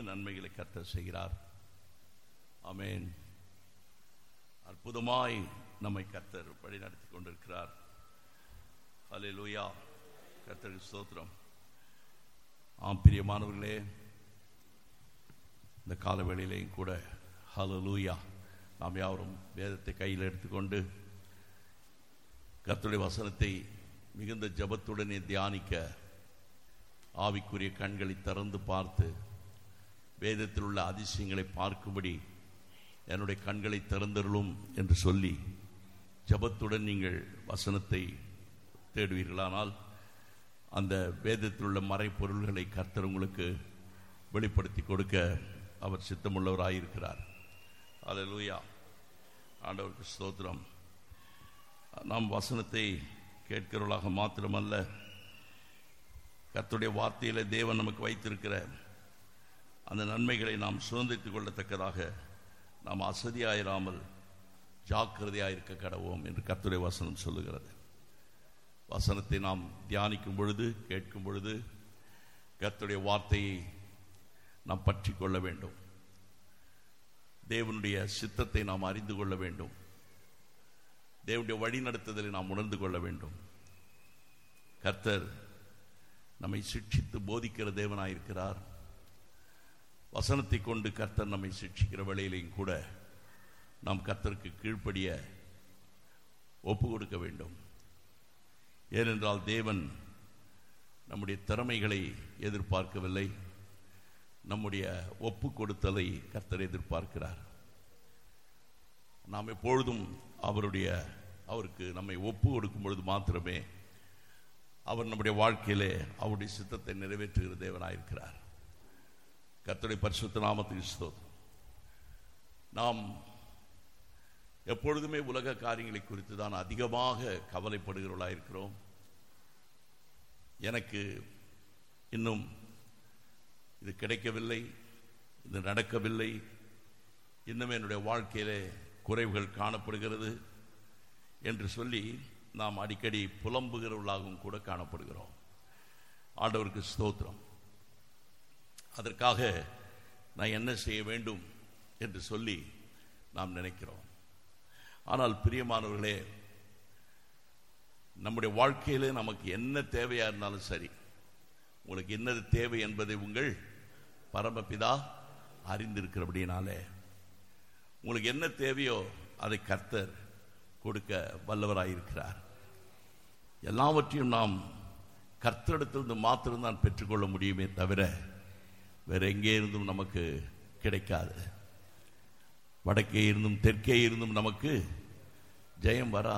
நன்மைகளை கர்த்தர் செய்கிறார் ஆமென் அற்புதமாய் நம்மை கர்த்தர் வழி நடத்தி கொண்டிருக்கிறார் ஹalleluya கர்த்தருக்கு ஸ்தோத்திரம் ஆம் பிரியமானவர்களே இந்த காலவேளையிலையும் கூட ஹalleluya நாம் யாவரும் வேதத்தை கையில் எடுத்துக்கொண்டு கர்த்தருடைய வசனத்தை மிகுந்த ஜபத்துடனே தியானிக்க ஆவிக்குரிய கண்களை திறந்து பார்த்து வேதத்தில் உள்ள அதிசயங்களை பார்க்கும்படி என்னுடைய கண்களை திறந்தருளும் என்று சொல்லி ஜபத்துடன் நீங்கள் வசனத்தை தேடுவீர்களானால் அந்த வேதத்தில் உள்ள மறைப்பொருள்களை கர்த்தர் உங்களுக்கு வெளிப்படுத்தி கொடுக்க அவர் சித்தமுள்ளவராயிருக்கிறார் அல்லேலூயா ஆண்டவருக்கு ஸ்தோத்திரம் நாம் வசனத்தை கேட்கிறவர்களாக மாத்திரமல்ல கர்த்தருடைய வார்த்தையில தேவன் நமக்கு வைத்திருக்கிற அந்த நன்மைகளை நாம் சுதந்திரித்துக் கொள்ளத்தக்கதாக நாம் அசதியாயிராமல் ஜாக்கிரதையாயிருக்க கடவோம் என்று கர்த்தருடைய வசனம் சொல்லுகிறது வசனத்தை நாம் தியானிக்கும் பொழுது கேட்கும் பொழுது கர்த்தருடைய வார்த்தையை நாம் பற்றி கொள்ள வேண்டும் தேவனுடைய சித்தத்தை நாம் அறிந்து கொள்ள வேண்டும் தேவனுடைய வழிநடத்துதலை நாம் உணர்ந்து கொள்ள வேண்டும் கர்த்தர் நம்மை சிக்ஷித்து போதிக்கிற தேவனாயிருக்கிறார் வசனத்தை கொண்டு கர்த்தர் நம்மை சிக்ஷிக்கிற வேளையிலையும் கூட நாம் கர்த்தருக்கு கீழ்ப்படிய ஒப்பு கொடுக்க வேண்டும் ஏனென்றால் தேவன் நம்முடைய திறமைகளை எதிர்பார்க்கவில்லை நம்முடைய ஒப்பு கொடுத்தலை கர்த்தர் எதிர்பார்க்கிறார் நாம் எப்பொழுதும் அவருடைய அவருக்கு நம்மை ஒப்பு கொடுக்கும் பொழுது மாத்திரமே அவர் நம்முடைய வாழ்க்கையிலே அவருடைய சித்தத்தை நிறைவேற்றுகிற தேவனாயிருக்கிறார் கர்த்தருடைய பரிசுத்த நாமத்துக்கு ஸ்தோத்திரம் நாம் எப்பொழுதுமே உலக காரியங்களை குறித்து தான் அதிகமாக கவலைப்படுகிறவர்களாக இருக்கிறோம் எனக்கு இன்னும் இது கிடைக்கவில்லை இது நடக்கவில்லை இன்னும் என்னுடைய வாழ்க்கையிலே குறைவுகள் காணப்படுகிறது என்று சொல்லி நாம் அடிக்கடி புலம்புகிறவர்களாகவும் கூட காணப்படுகிறோம் ஆண்டவருக்கு ஸ்தோத்திரம் அதற்காக நான் என்ன செய்ய வேண்டும் என்று சொல்லி நாம் நினைக்கிறோம் ஆனால் பிரியமானவர்களே நம்முடைய வாழ்க்கையிலே நமக்கு என்ன தேவையா இருந்தாலும் சரி உங்களுக்கு என்னது தேவை என்பதை உங்கள் பரமபிதா அறிந்திருக்கிறபடினாலே உங்களுக்கு என்ன தேவையோ அதை கர்த்தர் கொடுக்க வல்லவராயிருக்கிறார் எல்லாவற்றையும் நாம் கர்த்தரிடத்திலிருந்து மாத்திரம்தான் பெற்றுக்கொள்ள முடியுமே தவிர வேற எங்கே இருந்தும் நமக்கு கிடைக்காது வடக்கே இருந்தும் தெற்கே இருந்தும் நமக்கு ஜெயம் வராது